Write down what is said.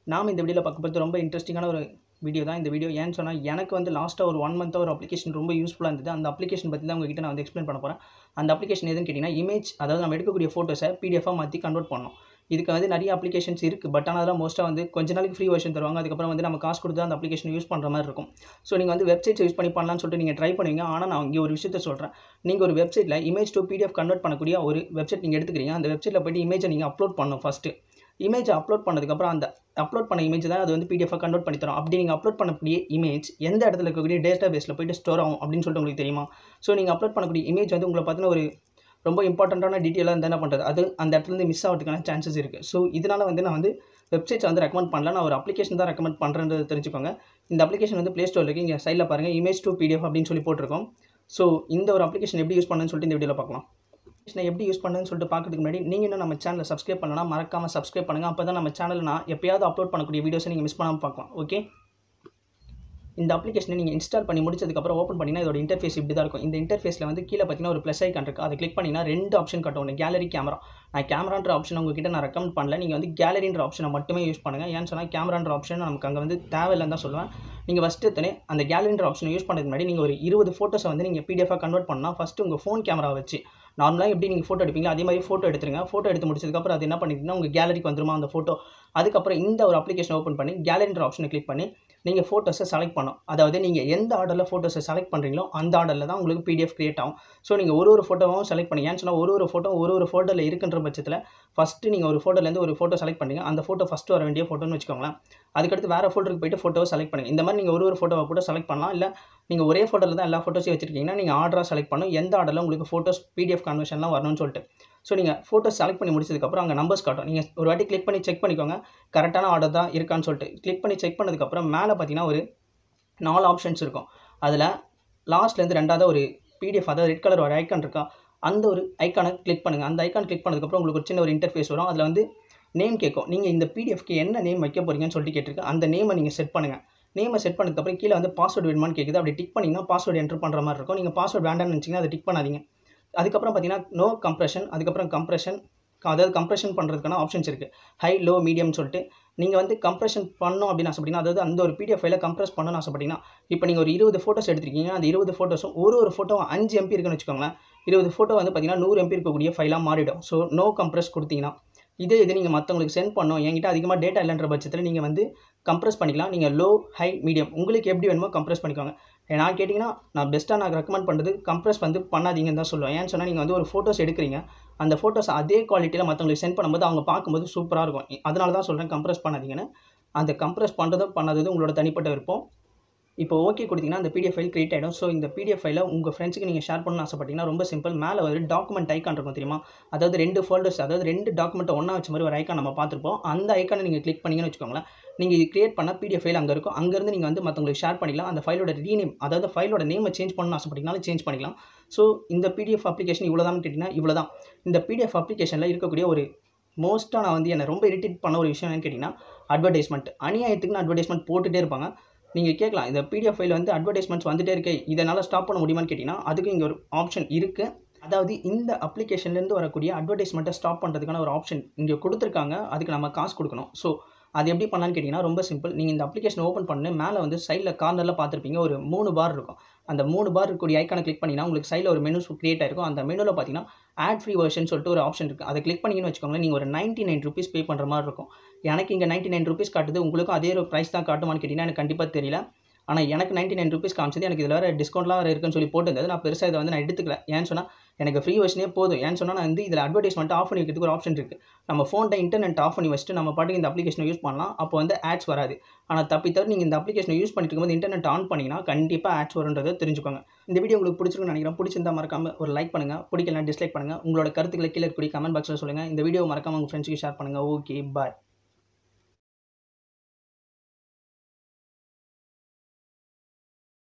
நாம் இந்த வீடியோவில் பார்க்க போகிறது ரொம்ப இன்ட்ரெஸ்டிங்கான ஒரு வீடியோ தான் இந்த வீடியோ ஏன்னு சொன்னால் எனக்கு வந்து லாஸ்ட்டாக ஒரு ஒன் மந்த்தாக ஒரு அப்ளிகேஷன் ரொம்ப யூஸ்ஃபுல்லாக இருந்தது அந்த அப்ளிகேஷன் பற்றி தான் உங்ககிட்ட நான் வந்து எக்ஸ்பிளைன் பண்ண போகிறேன் அந்த அப்ளிகேஷன் எதுன்னு கேட்டிங்கன்னா இமேஜ் அதாவது நம்ம எடுக்கக்கூடிய ஃபோட்டோஸை பிடிஎஃபாக மாற்றி கன்வெர்ட் பண்ணணும் இதுக்கு வந்து நிறைய அப்ளிகேஷன்ஸ் இருக்குது பட் ஆனால் அதெல்லாம் மோஸ்ட்டாக வந்து கொஞ்ச நாளைக்கு ஃப்ரீ வெர்ஷன் தருவாங்க அதுக்கப்புறம் வந்து நம்ம காசு கொடுத்து அந்த அப்ளிகேஷன் யூஸ் பண்ணுற மாதிரி இருக்கும் ஸோ நீங்கள் வந்து வெப்சைட்ஸ் யூஸ் பண்ணி பண்ணலாம்னு சொல்லிட்டு நீங்கள் ட்ரை பண்ணுவீங்க ஆனால் நான் இங்கே ஒரு விஷயத்த சொல்கிறேன் நீங்கள் ஒரு வெப்சைட்டில் இமேஜ் டு பிடிஎஃப் கன்வெர்ட் பண்ணக்கூடிய ஒரு வெப்சைட் நீங்கள் எடுத்துக்கிறீங்க அந்த வெப்சைட்டில் போய்ட்டு இமேஜை நீங்கள் அப்லோட் பண்ணணும் ஃபஸ்ட்டு இமேஜ் அப்லோட் பண்ணதுக்கப்புறம் அந்த அப்லோட் பண்ண இமேஜ் தான் அது வந்து பிடிஎஃபாக கன்வெர்ட் பண்ணி தரும் அப்படி நீங்கள் அப்லோட் பண்ணக்கூடிய இமேஜ் எந்த இடத்துல இருக்கக்கூடிய டேட்டா பேஸில் போயிட்டு ஸ்டோர் ஆகும் அப்படின்னு சொல்லிட்டு உங்களுக்கு தெரியுமா ஸோ நீங்கள் அப்லோட் பண்ணக்கூடிய இமேஜ் வந்து உங்களை பார்த்தீங்கன்னா ஒரு ரொம்ப இம்பார்ட்டண்ட்டான டீட்டெயிலாக இருந்தால் என்ன பண்ணுறது அது அந்த இடத்துலேருந்து மிஸ் ஆகிறதுக்கான சான்சஸ் இருக்குது ஸோ இதனால் வந்து நான் வந்து வெப்சைட்ஸ் வந்து ரெக்கமெண்ட் பண்ணல நான் ஒரு அப்ளிகேஷன் தான் ரெக்கமெண்ட் பண்ணுறேன்றது தெரிஞ்சுக்கோங்க இந்த அப்ளிகேஷன் வந்து ப்ளே ஸ்டோர் இருக்குது இங்கே சைடில் பாருங்கள் இமேஜ் டு பிடிஎஃப் அப்படின்னு சொல்லி போட்டிருக்கோம் ஸோ இந்த ஒரு அப்ளிகேஷன் எப்படி யூஸ் பண்ணுன்னு சொல்லிட்டு இந்த வீடியோவில் பார்க்கலாம் அப்ளிகேஷனை எப்படி யூஸ் பண்ணுன்னு சொல்லிட்டு பார்க்கறதுக்கு முன்னாடி நீங்கள் இன்னும் நம்ம சேனலை சப்ஸ்கிரைப் பண்ணலாம் மறக்காமல் சப்ஸ்கிரைப் பண்ணுங்கள் அப்போ தான் நம்ம சேனலில் நான் எப்பயாவது அப்லோட் பண்ணக்கூடிய வீடியோஸை நீங்கள் மிஸ் பண்ணாமல் பார்க்கலாம் ஓகே இந்த அப்ளிகேஷனை நீங்கள் இன்ஸ்டால் பண்ணி முடிச்சதுக்கப்புறம் ஓப்பன் பண்ணினா இதோட இன்டர்ஃபேஸ் இப்படி தான் இருக்கும் இந்த இன்டர்ஃபேஸில் வந்து கீழே பார்த்தீங்கன்னா ஒரு ப்ளஸ் ஐக்கான் இருக்குது அதை கிளிக் பண்ணினா ரெண்டு ஆப்ஷன் காட்டும் ஒன்று கேலரி கேமரா நான் கேமரான்ற ஆப்ஷன் உங்ககிட்ட நான் ரெக்கமெண்ட் பண்ணல நீங்கள் வந்து கேலரின்ற ஆப்ஷனை மட்டுமே யூஸ் பண்ணுங்கள் ஏன்னு சொன்னால் கேமரான்ற ஆப்ஷன் நமக்கு அங்கே வந்து தேவையில்லைன்னு தான் சொல்லுவேன் நீங்கள் ஃபஸ்ட்டு எத்தனை அந்த கேலரின்ற ஆப்ஷனை யூஸ் பண்ணுறதுக்கு முன்னாடி நீங்கள் ஒரு இருபது ஃபோட்டோஸை வந்து நீங்கள் பிடிஎஃபாக கன்வெர்ட் பண்ணால் ஃபஸ்ட்டு உங்கள் ஃபோன் கேமரா வச்சு நார்மலாக எப்படி நீங்கள் ஃபோட்டோ எடுப்பீங்களோ அதே மாதிரி ஃபோட்டோ எடுத்துருங்க ஃபோட்டோ எடுத்து முடிச்சதுக்கப்புறம் அது என்ன பண்ணிட்டீங்கன்னா உங்கள் கேலரிக்கு வந்துருமா அந்த ஃபோட்டோ அதுக்கப்புறம் இந்த ஒரு அப்ளிகேஷன் ஓப்பன் பண்ணி கேலரின்ற ஆப்ஷனை கிளிக் பண்ணி நீங்கள் ஃபோட்டோஸை செலக்ட் பண்ணணும் அதாவது நீங்கள் எந்த ஆர்டரில் ஃபோட்டோஸை செலக்ட் பண்ணுறீங்களோ அந்த ஆர்டரில் தான் உங்களுக்கு பிடிஎஃப் கிரியேட் ஆகும் ஸோ நீங்கள் ஒரு ஒரு ஃபோட்டோவும் செலக்ட் பண்ணி ஏன்னு சொன்னால் ஒரு ஒரு ஃபோட்டோ ஒரு ஒரு ஃபோட்டோவில் இருக்குன்ற பட்சத்தில் ஃபஸ்ட்டு நீங்கள் ஒரு ஃபோட்டோலேருந்து ஒரு ஃபோட்டோ செலக்ட் பண்ணுங்க அந்த ஃபோட்டோ ஃபஸ்ட்டு வர வேண்டிய ஃபோட்டோன்னு வச்சுக்கோங்களேன் அதுக்கடுத்து வேறு ஃபோட்டோக்கு போயிட்டு ஃபோட்டோவை செலக்ட் பண்ணுங்கள் இந்த மாதிரி நீங்கள் ஒரு ஒரு ஃபோட்டோவை கூட செலக்ட் பண்ணலாம் இல்லை நீங்கள் ஒரே ஃபோட்டோவில் தான் எல்லா ஃபோட்டோஸையும் வச்சிருக்கீங்கன்னா நீங்கள் ஆர்டராக செலக்ட் பண்ணணும் எந்த ஆர்டரில் உங்களுக்கு ஃபோட்டோஸ் பிடிஎஃப் கன்வர்ஷன்லாம் வரணும்னு சொல்லிட்டு ஸோ நீங்கள் ஃபோட்டோஸ் செலக்ட் பண்ணி முடிச்சதுக்கப்புறம் அங்கே நம்பர்ஸ் காட்டும் நீங்கள் ஒரு வாட்டி கிளிக் பண்ணி செக் பண்ணிக்கோங்க கரெக்டான ஆர்டர் தான் இருக்கான்னு சொல்லிட்டு கிளிக் பண்ணி செக் பண்ணதுக்கப்புறம் மேலே பார்த்தீங்கன்னா ஒரு நாலு ஆப்ஷன்ஸ் இருக்கும் அதில் லாஸ்ட்லேருந்து ரெண்டாவது ஒரு பிடிஎஃப் அதாவது ரெட் கலர் ஒரு ஐக்கான் இருக்கா அந்த ஒரு ஐக்கானை கிளிக் பண்ணுங்கள் அந்த ஐக்கான் கிளிக் பண்ணதுக்கப்புறம் உங்களுக்கு ஒரு சின்ன ஒரு இன்டர்ஃபேஸ் வரும் அதில் வந்து நேம் கேட்கும் நீங்கள் இந்த பிடிஎஃப்க்கு என்ன நேம் வைக்க போகிறீங்கன்னு சொல்லிட்டு கேட்டிருக்கு அந்த நேமை நீங்கள் செட் பண்ணுங்கள் நேமை செட் பண்ணதுக்கப்புறம் கீழே வந்து பாஸ்வேர்டு வேணுமான்னு கேட்குது அப்படி டிக் பண்ணிங்கன்னா பாஸ்வேர்டு என்ட்ரு பண்ணுற மாதிரி இருக்கும் நீங்கள் பாஸ்வேர்டு வேண்டாம்னு நினச்சிங்கன்னா அதை டிக் பண்ணாதீங்க அதுக்கப்புறம் பார்த்தீங்கன்னா நோ கம்ப்ரெஷன் அதுக்கப்புறம் கம்ப்ரெஷன் அதாவது கம்ப்ரெஷன் பண்ணுறதுக்கான ஆப்ஷன்ஸ் இருக்குது ஹை லோ மீடியம்னு சொல்லிட்டு நீங்கள் வந்து கம்ப்ரெஷன் பண்ணணும் அப்படின்னு ஆசைப்பட்டீங்கன்னா அதாவது அந்த ஒரு பிடிஎஃப் ஃபைலை கம்ப்ரெஸ் பண்ணணும்னு ஆசைப்பட்டீங்கன்னா இப்போ நீங்கள் ஒரு இருபது ஃபோட்டோஸ் எடுத்திருக்கீங்க அந்த இருபது ஃபோட்டோஸும் ஒரு ஒரு ஃபோட்டோவும் அஞ்சு எம்பி இருக்குன்னு வச்சுக்கோங்களேன் இருபது ஃபோட்டோ வந்து பார்த்தீங்கன்னா நூறு எம்பி இருக்கக்கூடிய ஃபைலாக மாறிடும் ஸோ நோ கம்ப்ரெஸ் கொடுத்தீங்கன்னா இதே இது நீங்கள் மற்றவங்களுக்கு சென்ட் பண்ணோம் என்கிட்ட அதிகமாக டேட்டா இல்லைன்ற பட்சத்தில் நீங்கள் வந்து கம்ப்ரெஸ் பண்ணிக்கலாம் நீங்கள் லோ ஹை மீடியம் உங்களுக்கு எப்படி வேணுமோ கம்ப்ரெஸ் பண்ணிக்கோங்க நான் கேட்டிங்கன்னா நான் பெஸ்ட்டாக நான் ரெக்கமெண்ட் பண்ணுறது கம்ப்ரெஸ் வந்து பண்ணாதீங்கன்னு தான் சொல்லுவேன் ஏன்னு சொன்னால் நீங்கள் வந்து ஒரு ஃபோட்டோஸ் எடுக்கிறீங்க அந்த ஃபோட்டோஸ் அதே குவாலிட்டியில் மற்றவங்களுக்கு சென்ட் பண்ணும்போது அவங்க பார்க்கும்போது சூப்பராக இருக்கும் அதனால தான் சொல்கிறேன் கம்ப்ரெஸ் பண்ணாதீங்கன்னு அந்த கம்ப்ரெஸ் பண்ணுறதும் பண்ணாததும் உங்களோட தனிப்பட்ட விருப்பம் இப்போ ஓகே கொடுத்தீங்கன்னா அந்த பிடிஎஃப் ஃபைல் கிரியேட் ஆகிடும் ஸோ இந்த பிடிஎஃப் ஃபைலை உங்கள் ஃப்ரெண்ட்ஸுக்கு நீங்கள் ஷேர் பண்ணணும்னு ஆசைப்பட்டீங்கன்னா ரொம்ப சிம்பிள் மேலே ஒரு டாக்குமெண்ட் ஐக்கான் இருக்கும் தெரியுமா அதாவது ரெண்டு ஃபோல்டர்ஸ் அதாவது ரெண்டு டாக்குமெண்ட்டை ஒன்றா வச்ச மாதிரி ஒரு ஐக்கான் நம்ம பார்த்துருப்போம் அந்த ஐக்கானை நீங்கள் கிளிக் பண்ணிங்கன்னு வச்சுக்கோங்களேன் நீங்கள் இது கிரியேட் பண்ண பிடிஎஃப் ஃபைல் அங்கே இருக்கும் அங்கேருந்து நீங்கள் வந்து மற்றவங்களுக்கு ஷேர் பண்ணிக்கலாம் அந்த ஃபைலோட ரீநேம் அதாவது ஃபைலோட நேமை சேஞ்ச் பண்ணணும்னு ஆசைப்பட்டீங்கனாலும் சேஞ்ச் பண்ணிக்கலாம் ஸோ இந்த பிடிஎஃப் அப்ளிகேஷன் இவ்வளோ தான் கேட்டிங்கன்னா இவ்வளோ தான் இந்த பிடிஎஃப் அப்ளிகேஷனில் இருக்கக்கூடிய ஒரு மோஸ்ட்டாக நான் வந்து என்னை ரொம்ப இரிட்டேட் பண்ண ஒரு விஷயம் என்னன்னு கேட்டிங்கன்னா அட்வர்டைஸ்மெண்ட் அநியாயத்துக்குன்னு அட்வர்டைஸ்மெண்ட் போட்டுகிட்டே இருப்பாங்க நீங்கள் கேட்கலாம் இந்த பிடிஎஃப் ஃபைல் வந்து அட்வர்டைஸ்மெண்ட்ஸ் வந்துட்டே இருக்கே இதனால் ஸ்டாப் பண்ண முடியுமான்னு கேட்டிங்கன்னா அதுக்கு இங்கே ஒரு ஆப்ஷன் இருக்குது அதாவது இந்த அப்ளிகேஷன்லேருந்து வரக்கூடிய அட்வர்டைஸ்மெண்ட்டை ஸ்டாப் பண்ணுறதுக்கான ஒரு ஆப்ஷன் இங்கே கொடுத்துருக்காங்க அதுக்கு நம்ம காசு கொடுக்கணும் ஸோ அது எப்படி பண்ணலான்னு கேட்டிங்கன்னா ரொம்ப சிம்பிள் நீங்கள் இந்த அப்ளிகேஷன் ஓப்பன் பண்ணி மேலே வந்து சைடில் கார்னரில் பார்த்துருப்பீங்க ஒரு மூணு பார் இருக்கும் அந்த மூணு பார் இருக்கக்கூடிய ஐக்கானை கிளிக் பண்ணிங்கன்னா உங்களுக்கு சைடில் ஒரு மெனு கிரியேட் ஆயிருக்கும் அந்த மெனுவில் பார்த்தீங்கன்னா ஆட் ஃப்ரீ வெர்ஷன் சொல்லிட்டு ஒரு ஆப்ஷன் இருக்குது அதை கிளிக் பண்ணிங்கன்னு வச்சுக்கோங்களேன் நீங்கள் ஒரு நைன்ட்டி நைன் ருபீஸ் பே பண்ணுற மாதிரி இருக்கும் எனக்கு இங்கே நைன்ட்டி நைன் ருபீஸ் காட்டுது உங்களுக்கும் அதே ஒரு ப்ரைஸ் தான் காட்டுமான்னு கேட்டிங்கன்னா எனக்கு கண்டிப்பாக தெரியல ஆனால் எனக்கு நைன்ட்டி நைன் ருபீஸ் காமிச்சது எனக்கு இதில் வேறு டிஸ்கவுண்ட்லாம் வேறு இருக்குன்னு சொல்லி போட்டிருந்தது நான் பெருசாக இதை வந்து நான் எடுத்துக்கல ஏன்னு சொன்னால் எனக்கு ஃப்ரீ வெர்ஷனே போதும் ஏன்னு சொன்னால் நான் வந்து இதில் அட்வர்டைஸ்மெண்ட் ஆஃப் பண்ணி வைக்கிறதுக்கு ஒரு ஆப்ஷன் இருக்குது நம்ம ஃபோனில் இன்டர்நெட் ஆஃப் பண்ணி வச்சுட்டு நம்ம பாட்டுக்கு இந்த அப்ளிகேஷனை யூஸ் பண்ணலாம் அப்போ வந்து ஆட்ஸ் வராது ஆனால் தப்பி தவிர நீங்கள் இந்த அப்ளிகேஷனை யூஸ் பண்ணிட்டு இருக்கும்போது இன்டர்நெட் ஆன் பண்ணிங்கன்னா கண்டிப்பாக ஆட்ஸ் வருன்றதை தெரிஞ்சுக்கோங்க இந்த வீடியோ உங்களுக்கு பிடிச்சிருக்குன்னு நினைக்கிறேன் பிடிச்சிருந்தா மறக்காம ஒரு லைக் பண்ணுங்கள் பிடிக்கலாம் டிஸ்லைக் பண்ணுங்கள் உங்களோட கருத்துக்களை கீழே இருக்கக்கூடிய கமெண்ட் பாக்ஸில் சொல்லுங்கள் இந்த வீடியோ மறக்காம உங்கள் ஃப்ரெண்ட்ஸுக்கு ஷேர் பண்ணுங்கள் ஓகே பாய்